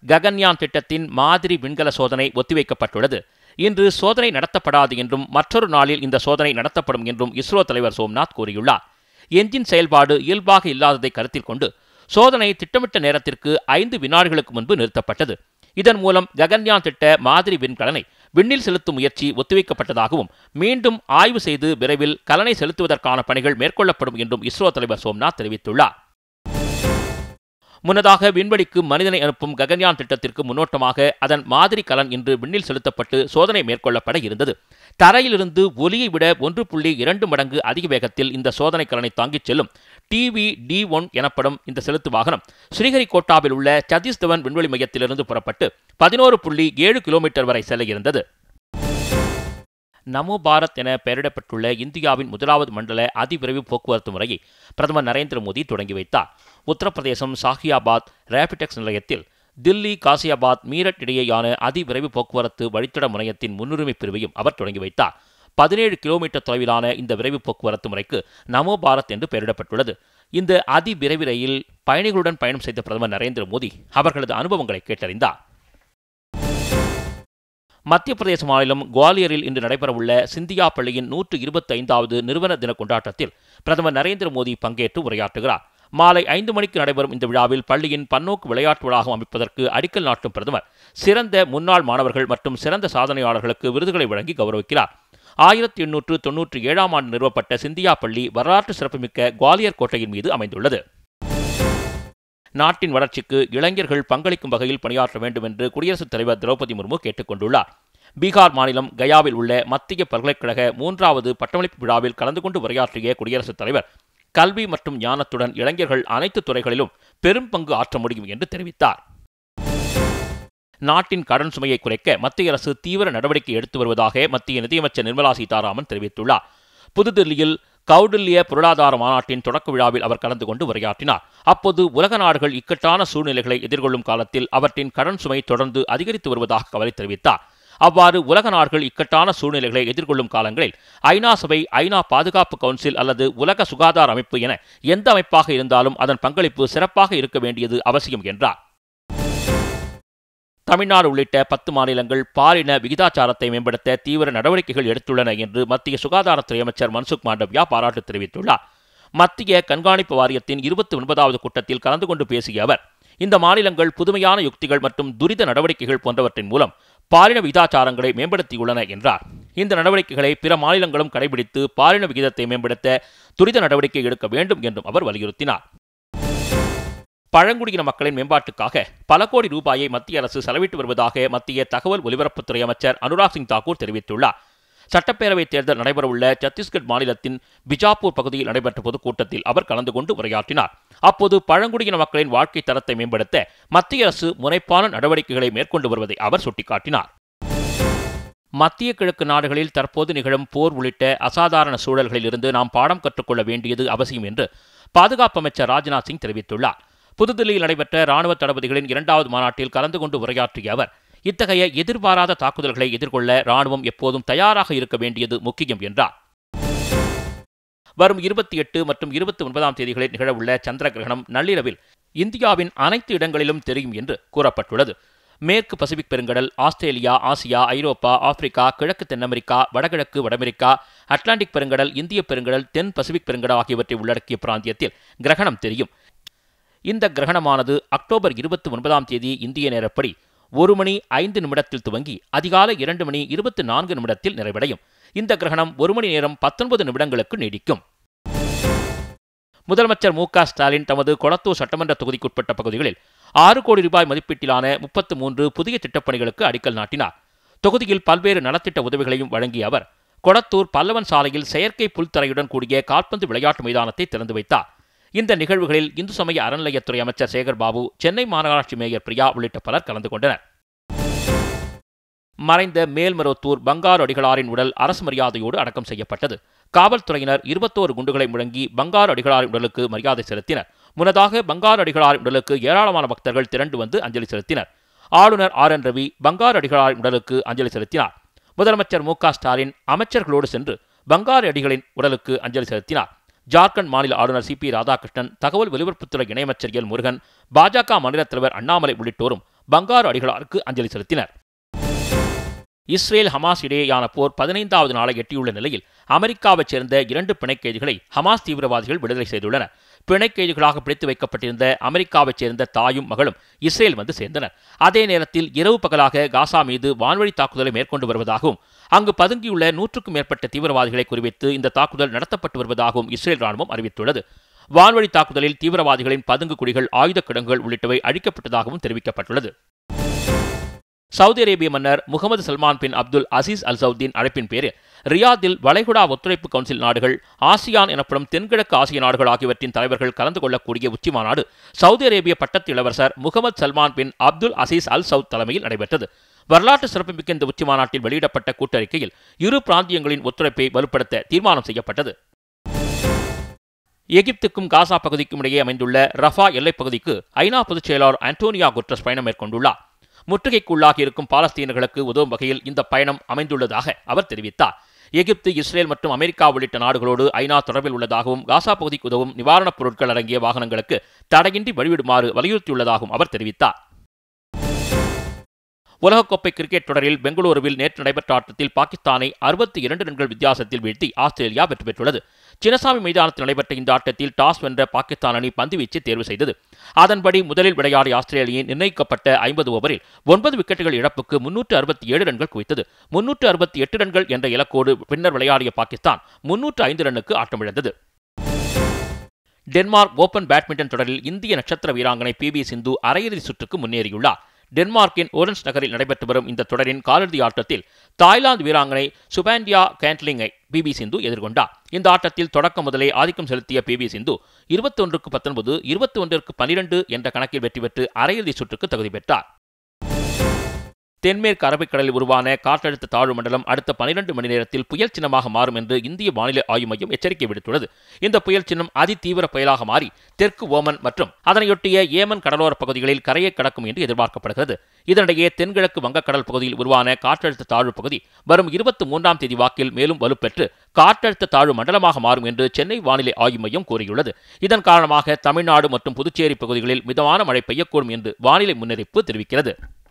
ககன்யான் திட்டத்தின் மாதிரி விண்கல சோதனை ஒத்திவைக்கப்பட்டுள்ளது இன்று சோதனை நடத்தப்படாது என்றும் மற்றொரு நாளில் இந்த சோதனை நடத்தப்படும் என்றும் இஸ்ரோ தலைவர் சோம்நாத் கூறியுள்ளார் என்ஜின் செயல்பாடு இயல்பாக இல்லாததை கருத்தில் கொண்டு சோதனை திட்டமிட்ட நேரத்திற்கு ஐந்து வினாடிகளுக்கு முன்பு நிறுத்தப்பட்டது இதன் மூலம் ககன்யான் திட்ட மாதிரி விண்கலனை விண்ணில் செலுத்தும் முயற்சி ஒத்திவைக்கப்பட்டதாகவும் மீண்டும் ஆய்வு செய்து விரைவில் கலனை செலுத்துவதற்கான பணிகள் மேற்கொள்ளப்படும் என்றும் இஸ்ரோ தலைவர் சோம்நாத் தெரிவித்துள்ளார் முன்னதாக விண்வெளிக்கு மனிதனை அனுப்பும் ககன்யான் திட்டத்திற்கு முன்னோட்டமாக அதன் மாதிரி கலன் இன்று விண்ணில் செலுத்தப்பட்டு சோதனை மேற்கொள்ளப்பட இருந்தது தரையிலிருந்து ஒலியை விட ஒன்று புள்ளி இரண்டு மடங்கு அதிக வேகத்தில் இந்த சோதனை கலனை தாங்கிச் செல்லும் டிவி டி ஒன் எனப்படும் இந்த செலுத்து வாகனம் ஸ்ரீஹரிகோட்டாவில் உள்ள சதீஷ் தவன் விண்வெளி மையத்திலிருந்து புறப்பட்டு பதினோரு புள்ளி ஏழு கிலோமீட்டர் வரை செல்ல இருந்தது நமோ பாரத் என பெயரிடப்பட்டுள்ள இந்தியாவின் முதலாவது மண்டல அதிவிரைவு போக்குவரத்து முறையை பிரதமர் நரேந்திர மோடி தொடங்கி வைத்தார் உத்தரப்பிரதேசம் ஷாஹியாபாத் ரேபிடெக்ஸ் நிலையத்தில் தில்லி காசியாபாத் மீரட் இடையேயான அதிவிரைவு போக்குவரத்து வழித்தட முனையத்தின் முன்னுரிமை பிரிவையும் அவர் தொடங்கி வைத்தார் பதினேழு கிலோமீட்டர் தொலைவிலான இந்த விரைவு போக்குவரத்து முறைக்கு நமோ பாரத் என்று பெயரிடப்பட்டுள்ளது இந்த அதிவிரைவு ரயில் பயணிகளுடன் பயணம் செய்த பிரதமர் நரேந்திர மோடி அவர்களது அனுபவங்களை கேட்டறிந்தார் மத்திய பிரதேச மாநிலம் குவாலியரில் இன்று நடைபெறவுள்ள சிந்தியா பள்ளியின் நூற்று இருபத்தி ஐந்தாவது நிறுவன தின கொண்டாட்டத்தில் பிரதமர் நரேந்திர மோடி பங்கேற்று உரையாற்றுகிறார் மாலை ஐந்து மணிக்கு நடைபெறும் இந்த விழாவில் பள்ளியின் பன்னோக்கு விளையாட்டு வளாகம் அமைப்பதற்கு அடிக்கல் நாட்டும் பிரதமர் சிறந்த முன்னாள் மாணவர்கள் மற்றும் சிறந்த சாதனையாளர்களுக்கு விருதுகளை வழங்கி கௌரவிக்கிறார் ஆயிரத்தி எண்ணூற்று தொன்னூற்றி ஏழாம் ஆண்டு நிறுவப்பட்ட சிந்தியா பள்ளி வரலாற்று சிறப்புமிக்க குவாலியர் கோட்டையின் மீது அமைந்துள்ளது நாட்டின் வளர்ச்சிக்கு இளைஞர்கள் பங்களிக்கும் வகையில் பணியாற்ற வேண்டும் என்று குடியரசுத் தலைவர் திரௌபதி முர்மு கேட்டுக் கொண்டுள்ளார் பீகார் மாநிலம் கயாவில் உள்ள மத்திய பல்கலைக்கழக மூன்றாவது பட்டமளிப்பு விழாவில் கலந்து கொண்டு உரையாற்றிய குடியரசுத் தலைவர் கல்வி மற்றும் ஞானத்துடன் இளைஞர்கள் அனைத்து துறைகளிலும் பெரும் பங்கு ஆற்ற முடியும் என்று தெரிவித்தார் நாட்டின் கடன் சுமையை குறைக்க மத்திய அரசு தீவிர நடவடிக்கை எடுத்து வருவதாக மத்திய நிதியமைச்சர் நிர்மலா சீதாராமன் தெரிவித்துள்ளார் புதுதில்லியில் கௌடில்ய பொருளாதார மாநாட்டின் தொடக்க விழாவில் அவர் கலந்து கொண்டு உரையாற்றினார் அப்போது உலக நாடுகள் இக்கட்டான சூழ்நிலைகளை எதிர்கொள்ளும் காலத்தில் அவற்றின் கடன் சுமை தொடர்ந்து அதிகரித்து வருவதாக கவலை தெரிவித்தார் அவ்வாறு உலக நாடுகள் இக்கட்டான சூழ்நிலைகளை எதிர்கொள்ளும் காலங்களில் ஐநா சபை ஐநா பாதுகாப்பு கவுன்சில் அல்லது உலக சுகாதார அமைப்பு என எந்த அமைப்பாக இருந்தாலும் அதன் பங்களிப்பு சிறப்பாக இருக்க வேண்டியது அவசியம் என்றார் தமிழ்நாடு உள்ளிட்ட பத்து மாநிலங்கள் பாலின விகிதாச்சாரத்தை மேம்படுத்த தீவிர நடவடிக்கைகள் எடுத்துள்ளன என்று மத்திய சுகாதாரத்துறை அமைச்சர் மன்சுக் மாண்டவ்யா பாராட்டு தெரிவித்துள்ளார் மத்திய கண்காணிப்பு வாரியத்தின் இருபத்தி ஒன்பதாவது கூட்டத்தில் கலந்து கொண்டு பேசிய அவர் இந்த மாநிலங்கள் புதுமையான யுக்திகள் மற்றும் துரித நடவடிக்கைகள் போன்றவற்றின் மூலம் பாலின விகிதாச்சாரங்களை மேம்படுத்தியுள்ளன என்றார் இந்த நடவடிக்கைகளை பிற மாநிலங்களும் கடைபிடித்து பாலின விகிதத்தை மேம்படுத்த துரித நடவடிக்கை எடுக்க வேண்டும் என்றும் அவர் வலியுறுத்தினார் பழங்குடியின மக்களின் மேம்பாட்டுக்காக பல கோடி ரூபாயை மத்திய அரசு செலவிட்டு வருவதாக மத்திய தகவல் ஒலிபரப்புத்துறை அமைச்சர் அனுராக் சிங் தாக்கூர் தெரிவித்துள்ளார் சட்டப்பேரவைத் தேர்தல் நடைபெறவுள்ள சத்தீஸ்கட் மாநிலத்தின் பிஜாப்பூர் பகுதியில் நடைபெற்ற பொதுக்கூட்டத்தில் அவர் கலந்து கொண்டு உரையாற்றினார் அப்போது பழங்குடியின மக்களின் வாழ்க்கை தரத்தை மேம்படுத்த மத்திய அரசு முனைப்பான நடவடிக்கைகளை மேற்கொண்டு வருவதை அவர் சுட்டிக்காட்டினார் மத்திய கிழக்கு நாடுகளில் தற்போது நிகழும் போர் உள்ளிட்ட அசாதாரண சூழல்களில் இருந்து நாம் பாடம் கற்றுக்கொள்ள வேண்டியது அவசியம் என்று பாதுகாப்பு அமைச்சர் ராஜ்நாத் சிங் தெரிவித்துள்ளார் புதுதில்லியில் நடைபெற்ற ராணுவ தளபதிகளின் இரண்டாவது மாநாட்டில் கலந்து கொண்டு உரையாற்றிய அவர் இத்தகைய எதிர்பாராத தாக்குதல்களை எதிர்கொள்ள ராணுவம் எப்போதும் தயாராக இருக்க வேண்டியது முக்கியம் என்றார் வரும் இருபத்தி எட்டு மற்றும் இருபத்தி ஒன்பதாம் தேதிகளில் நிகழவுள்ள சந்திர கிரகணம் நள்ளிரவில் இந்தியாவின் அனைத்து இடங்களிலும் தெரியும் என்று கூறப்பட்டுள்ளது மேற்கு பசிபிக் பெருங்கடல் ஆஸ்திரேலியா ஆசியா ஐரோப்பா ஆப்பிரிக்கா கிழக்கு தென் அமெரிக்கா வடகிழக்கு வடஅமெரிக்கா அட்லாண்டிக் பெருங்கடல் இந்திய பெருங்கடல் தென் பசிபிக் பெருங்கடல் ஆகியவற்றை உள்ளடக்கிய பிராந்தியத்தில் கிரகணம் தெரியும் இந்த கிரகணமானது அக்டோபர் இருபத்தி ஒன்பதாம் தேதி இந்திய நேரப்படி ஒரு மணி ஐந்து நிமிடத்தில் துவங்கி அதிகாலை இரண்டு மணி இருபத்தி நான்கு நிமிடத்தில் நிறைவடையும் இந்த கிரகணம் ஒரு மணி நேரம் பத்தொன்பது நிமிடங்களுக்கு நீடிக்கும் முதலமைச்சர் மு க ஸ்டாலின் தமது கொளத்தூர் சட்டமன்ற தொகுதிக்குட்பட்ட பகுதிகளில் ஆறு கோடி ரூபாய் மதிப்பீட்டிலான முப்பத்து மூன்று புதிய திட்டப்பணிகளுக்கு அடிக்கல் நாட்டினார் தொகுதியில் பல்வேறு நலத்திட்ட உதவிகளையும் வழங்கிய அவர் கொளத்தூர் பல்லவன் சாலையில் செயற்கை புல்தரையுடன் கூடிய கால்பந்து விளையாட்டு மைதானத்தை திறந்து வைத்தார் இந்த நிகழ்வுகளில் இந்து சமய அறநிலையத்துறை அமைச்சர் சேகர் பாபு சென்னை மாநகராட்சி மேயர் பிரியா உள்ளிட்ட பலர் கலந்து கொண்டனர் மறைந்த மேல்மருவத்தூர் பங்காரு அடிகளாரின் உடல் அரசு மரியாதையோடு அடக்கம் செய்யப்பட்டது காவல்துறையினர் இருபத்தோரு குண்டுகளை முழங்கி பங்காரு அடிகளாரின் உடலுக்கு மரியாதை செலுத்தினர் முன்னதாக பங்காரு அடிகளாரின் உடலுக்கு ஏராளமான பக்தர்கள் திரண்டு வந்து அஞ்சலி செலுத்தினர் ஆளுநர் ஆர் என் ரவி பங்காரு அடிகளாரின் உடலுக்கு அஞ்சலி செலுத்தினார் முதலமைச்சர் மு க ஸ்டாலின் அமைச்சர்களோடு சென்று பங்காரு அடிகளின் உடலுக்கு அஞ்சலி செலுத்தினார் ஜார்க்கண்ட் மாநில ஆளுநர் சி பி ராதாகிருஷ்ணன் தகவல் ஒலிபரப்புத்துறை இணையமைச்சர் எல் முருகன் பாஜக மாநில தலைவர் அண்ணாமலை உள்ளிட்டோரும் பங்காரு அடிகளாருக்கு அஞ்சலி செலுத்தினர் இஸ்ரேல் ஹமாஸ் இடையேயான போர் பதினைந்தாவது நாளை எட்டியுள்ள நிலையில் அமெரிக்காவைச் சேர்ந்த இரண்டு பிணைக் கைதிகளை ஹமாஸ் தீவிரவாதிகள் விடுதலை செய்துள்ளனர் பிணைக் கைதிகளாக பிடித்து வைக்கப்பட்டிருந்த அமெரிக்காவைச் சேர்ந்த தாயும் மகளும் இஸ்ரேல் வந்து சேர்ந்தனர் அதே நேரத்தில் இரவு பகலாக காசா மீது வான்வழி தாக்குதலை மேற்கொண்டு வருவதாகவும் அங்கு பதுங்கியுள்ள நூற்றுக்கும் மேற்பட்ட தீவிரவாதிகளை குறிவித்து இந்த தாக்குதல் நடத்தப்பட்டு வருவதாகவும் இஸ்ரேல் ராணுவம் அறிவித்துள்ளது வான்வழி தாக்குதலில் தீவிரவாதிகளின் பதுங்கு குடிகள் ஆயுதக் கிடங்குகள் உள்ளிட்டவை அழிக்கப்பட்டதாகவும் தெரிவிக்கப்பட்டுள்ளது சவுதி அரேபிய மன்னர் Mohammed Salman bin Abdul Aziz அல் சவுதீன் அழைப்பின் பேரில் ரியாத்தில் வளைகுடா ஒத்துழைப்பு கவுன்சில் நாடுகள் ஆசியான் எனப்படும் தென்கிழக்கு ஆசிய நாடுகள் ஆகியவற்றின் தலைவர்கள் கலந்து கொள்ளக்கூடிய உச்சி மாநாடு சவுதி அரேபிய பட்டத்து இளவரசர் Mohammed Salman bin Abdul Aziz Al Saud தலைமையில் நடைபெற்றது வரலாற்று சிறப்புமிக்க இந்த உச்சி மாநாட்டில் வெளியிடப்பட்ட கூட்டறிக்கையில் இரு பிராந்தியங்களின் ஒத்துழைப்பை வலுப்படுத்த தீர்மானம் செய்யப்பட்டது எகிப்துக்கும் காசா பகுதிக்கும் இடையே அமைந்துள்ள ரஃபா எல்லைப் பகுதிக்கு ஐநா பொதுச் செயலாளர் அன்டோனியா குட்ரஸ் பயணம் மேற்கொண்டுள்ளார் முற்றுகைக்குள்ளாகி இருக்கும் பாலஸ்தீனர்களுக்கு உதவும் வகையில் இந்த பயணம் அமைந்துள்ளதாக அவர் தெரிவித்தார் எகிப்து இஸ்ரேல் மற்றும் அமெரிக்கா உள்ளிட்ட நாடுகளோடு ஐநா தொடர்பில் உள்ளதாகவும் காசா பகுதிக்கு உதவும் நிவாரணப் பொருட்கள் அடங்கிய வாகனங்களுக்கு தடையின்றி வழிவிடுமாறு வலியுறுத்தியுள்ளதாகவும் அவர் தெரிவித்தார் உலகக்கோப்பை கிரிக்கெட் தொடரில் பெங்களூருவில் நேற்று நடைபெற்ற ஆட்டத்தில் பாகிஸ்தானை அறுபத்தி இரண்டு ரன்கள் வித்தியாசத்தில் வீழ்த்தி ஆஸ்திரேலியா வெற்றி பெற்றுள்ளது சின்னசாமி மைதானத்தில் நடைபெற்ற இந்த ஆட்டத்தில் டாஸ் வென்ற பாகிஸ்தான் அணி பந்துவீச்சை தேர்வு செய்தது அதன்படி முதலில் விளையாடிய ஆஸ்திரேலியின் நிர்ணயிக்கப்பட்ட ஐம்பது ஓவரில் ஒன்பது விக்கெட்டுகள் இழப்புக்கு முன்னூற்று அறுபத்தி ஏழு ரன்கள் குவித்தது முன்னூற்று அறுபத்தி எட்டு ரன்கள் என்ற இலக்கோடு பின்னர் விளையாடிய பாகிஸ்தான் முன்னூற்று ஐந்து ரன்னுக்கு ஆட்டமிழந்தது டென்மார்க் ஓபன் பேட்மிண்டன் தொடரில் இந்திய நட்சத்திர வீராங்கனை பி வி சிந்து அரையிறுதி சுற்றுக்கு முன்னேறியுள்ளார் டென்மார்க்கின் ஓரன்ஸ் நகரில் நடைபெற்று வரும் இந்த தொடரின் காலிறுதி ஆட்டத்தில் தாய்லாந்து வீராங்கனை சுபாண்டியா கேண்ட்லிங்கை பி வி சிந்து எதிர்கொண்டார் இந்த ஆட்டத்தில் தொடக்கம் முதலே ஆதிக்கம் செலுத்திய பி வி சிந்து இருபத்தொன்றுக்கு பத்தொன்பது இருபத்தி ஒன்றிற்கு பனிரெண்டு என்ற கணக்கில் வெற்றி பெற்று அரையிறுதி சுற்றுக்கு தகுதி பெற்றார் தென்மேற்கு அரபிக்கடலில் உருவான காற்றழுத்த தாழ்வு மண்டலம் அடுத்த பனிரெண்டு மணி நேரத்தில் புயல் சின்னமாக மாறும் என்று இந்திய வானிலை ஆய்வு மையம் எச்சரிக்கை விடுத்துள்ளது இந்த புயல் சின்னம் அதிதீவிர புயலாக மாறி தெற்கு ஓமன் மற்றும் அதனையொட்டிய ஏமன் கடலோர பகுதிகளில் கரையை கடக்கும் என்று எதிர்பார்க்கப்படுகிறது இதனிடையே தென்கிழக்கு வங்கக்கடல் பகுதியில் உருவான காற்றழுத்த தாழ்வு பகுதி வரும் இருபத்தி மூன்றாம் தேதி வாக்கில் மேலும் வலுப்பெற்று காற்றழுத்த தாழ்வு மண்டலமாக மாறும் என்று சென்னை வானிலை ஆய்வு மையம் கூறியுள்ளது இதன் காரணமாக தமிழ்நாடு மற்றும் புதுச்சேரி பகுதிகளில் மிதமான மழை பெய்யக்கூடும் என்று வானிலை முன்னறிவிப்பு தெரிவிக்கிறது